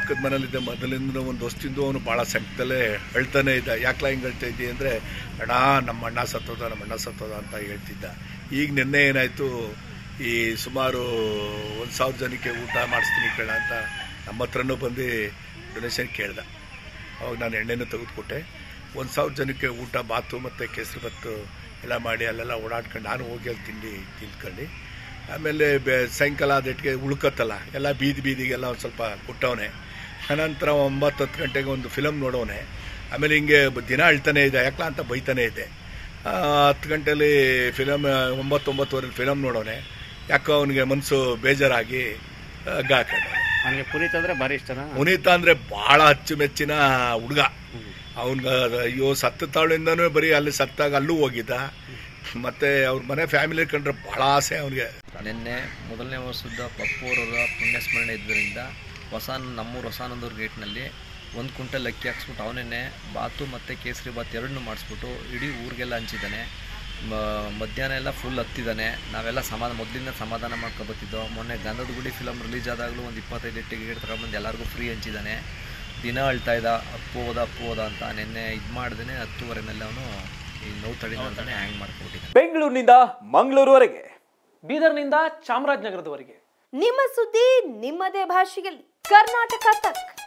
ಪಕ್ಕದ ಮನೇಲಿದ್ದೆ ಮೊದಲಿಂದ ಒಂದು ವರ್ಷದಿಂದ ಅವನು ಭಾಳ ಸಂಕಟದಲ್ಲೇ ಅಳ್ತಾನೆ ಇದ್ದ ಯಾಕ್ಲ ಹಿಂಗೆ ಅಳ್ತಾ ಇದ್ದಿ ಅಂದರೆ ಅಣ್ಣ ನಮ್ಮ ಅಣ್ಣ ಸತ್ತೋದ ನಮ್ಮ ಅಣ್ಣ ಸತ್ತೋದ ಅಂತ ಹೇಳ್ತಿದ್ದ ಈಗ ನಿನ್ನೆ ಏನಾಯಿತು ಈ ಸುಮಾರು ಒಂದು ಸಾವಿರ ಜನಕ್ಕೆ ಊಟ ಮಾಡಿಸ್ತೀನಿ ಕಣ ಅಂತ ನಮ್ಮ ಹತ್ರನೂ ಬಂದು ಡೊನೇಷನ್ ಕೇಳ್ದ ಅವಾಗ ನಾನು ಎಣ್ಣೆನೂ ತೆಗೆದುಕೊಟ್ಟೆ ಒಂದು ಸಾವಿರ ಜನಕ್ಕೆ ಊಟ ಬಾತು ಮತ್ತು ಕೇಸರಿ ಬತ್ತು ಎಲ್ಲ ಮಾಡಿ ಅಲ್ಲೆಲ್ಲ ಓಡಾಡ್ಕೊಂಡು ನಾನು ಹೋಗಿ ಅಲ್ಲಿ ತಿಂಡಿ ತಿಂದ್ಕೊಂಡು ಆಮೇಲೆ ಬೆ ಸಾಯಂಕಾಲ ಅದಟ್ಟಿಗೆ ಉಳ್ಕತ್ತಲ್ಲ ಎಲ್ಲ ಬೀದಿ ಬೀದಿಗೆಲ್ಲ ಒಂದು ಸ್ವಲ್ಪ ಕೊಟ್ಟವನೆ ಅನಂತರ ಒಂಬತ್ತು ಹತ್ತು ಗಂಟೆಗೆ ಒಂದು ಫಿಲಮ್ ನೋಡೋನೆ ಆಮೇಲೆ ಹಿಂಗೆ ಬ- ದಿನ ಅಳ್ತಾನೆ ಇದೆ ಯಾಕಲ ಅಂತ ಬೈತಾನೆ ಇದೆ ಆ, ಹತ್ತು ಗಂಟೆಲಿ ಫಿಲಮ್ ಒಂಬತ್ತು ಒಂಬತ್ತುವರೆ ಫಿಲಮ್ ನೋಡೋನೆ ಯಾಕೋ ಅವನಿಗೆ ಮನಸ್ಸು ಬೇಜಾರಾಗಿ ಹಗ್ಗ ಹಾಕೊಂಡ ನನಗೆ ಪುನೀತ್ ಅಂದ್ರೆ ಭಾರಿ ಇಷ್ಟನಾ ಪುನೀತ ಅಂದರೆ ಭಾಳ ಅಚ್ಚುಮೆಚ್ಚಿನ ಹುಡುಗ ಅವನ್ಗ ಅಯ್ಯೋ ಸತ್ತ ತಾಳಿಂದನೂ ಬರೀ ಅಲ್ಲಿ ಸತ್ತಾಗ ಅಲ್ಲೂ ಹೋಗಿದ್ದ ಮತ್ತೆ ಅವ್ರ ಮನೆ ಫ್ಯಾಮಿಲಿ ಕಂಡ್ರೆ ಭಾಳ ಆಸೆ ಅವನಿಗೆ ನಿನ್ನೆ ಮೊದಲನೇ ವರ್ಷದ ಪಪ್ಪು ಅವರ ಪುಣ್ಯಸ್ಮರಣೆ ಇದ್ದರಿಂದ ಹೊಸ ನಮ್ಮೂರು ಹೊಸಾನಂದೂರು ಗೇಟ್ನಲ್ಲಿ ಒಂದು ಕುಂಟಲ್ ಅಕ್ಕಿ ಹಾಕ್ಸ್ಬಿಟ್ಟು ಅವನೇ ಬಾತು ಮತ್ತು ಕೇಸರಿ ಬಾತ್ ಎರಡನ್ನೂ ಮಾಡಿಸ್ಬಿಟ್ಟು ಇಡೀ ಊರಿಗೆಲ್ಲ ಹಂಚಿದ್ದಾನೆ ಮ- ಮಧ್ಯಾಹ್ನ ಎಲ್ಲ ಫುಲ್ ಹತ್ತಿದ್ದಾನೆ ನಾವೆಲ್ಲ ಸಮಾಧಾನ ಮೊದಲಿಂದ ಸಮಾಧಾನ ಮಾಡ್ಕೊಬತ್ತಿದ್ದೋ ಮೊನ್ನೆ ಗಂಧದ ಗುಡಿ ಫಿಲಮ್ ರಿಲೀಸ್ ಆದಾಗಲೂ ಒಂದು ಇಪ್ಪತ್ತೈದು ಟಿಕೆಟ್ ತಗೊಂಬಂದು ಎಲ್ಲರಿಗೂ ಫ್ರೀ ಹಂಚಿದ್ದಾನೆ ದಿನ ಅಳ್ತಾ ಇದ್ದ ಅಪ್ಪು ಹೋದ ಅಪ್ಪು ಹೋದ ಅಂತ ನಿನ್ನೆ ಇದು ಮಾಡ್ದೇ ಹತ್ತುವರೆನಲ್ಲಿ ಅವನು ಈ ನೋವು ತಡಿದ ಅಂತಾನೆ ಹ್ಯಾಂಗ್ ಮಾಡ್ಕೊಬಿಟ್ಟಿದ್ದಾನೆ ಬೆಂಗಳೂರಿನಿಂದ ಮಂಗಳೂರುವರೆಗೆ ಬೀದರ್ನಿಂದ ಚಾಮರಾಜನಗರದವರೆಗೆ ನಿಮ್ಮ ಸುದ್ದಿ ನಿಮ್ಮದೇ ಭಾಷೆಯಲ್ಲಿ ಕರ್ನಾಟಕ ತಕ್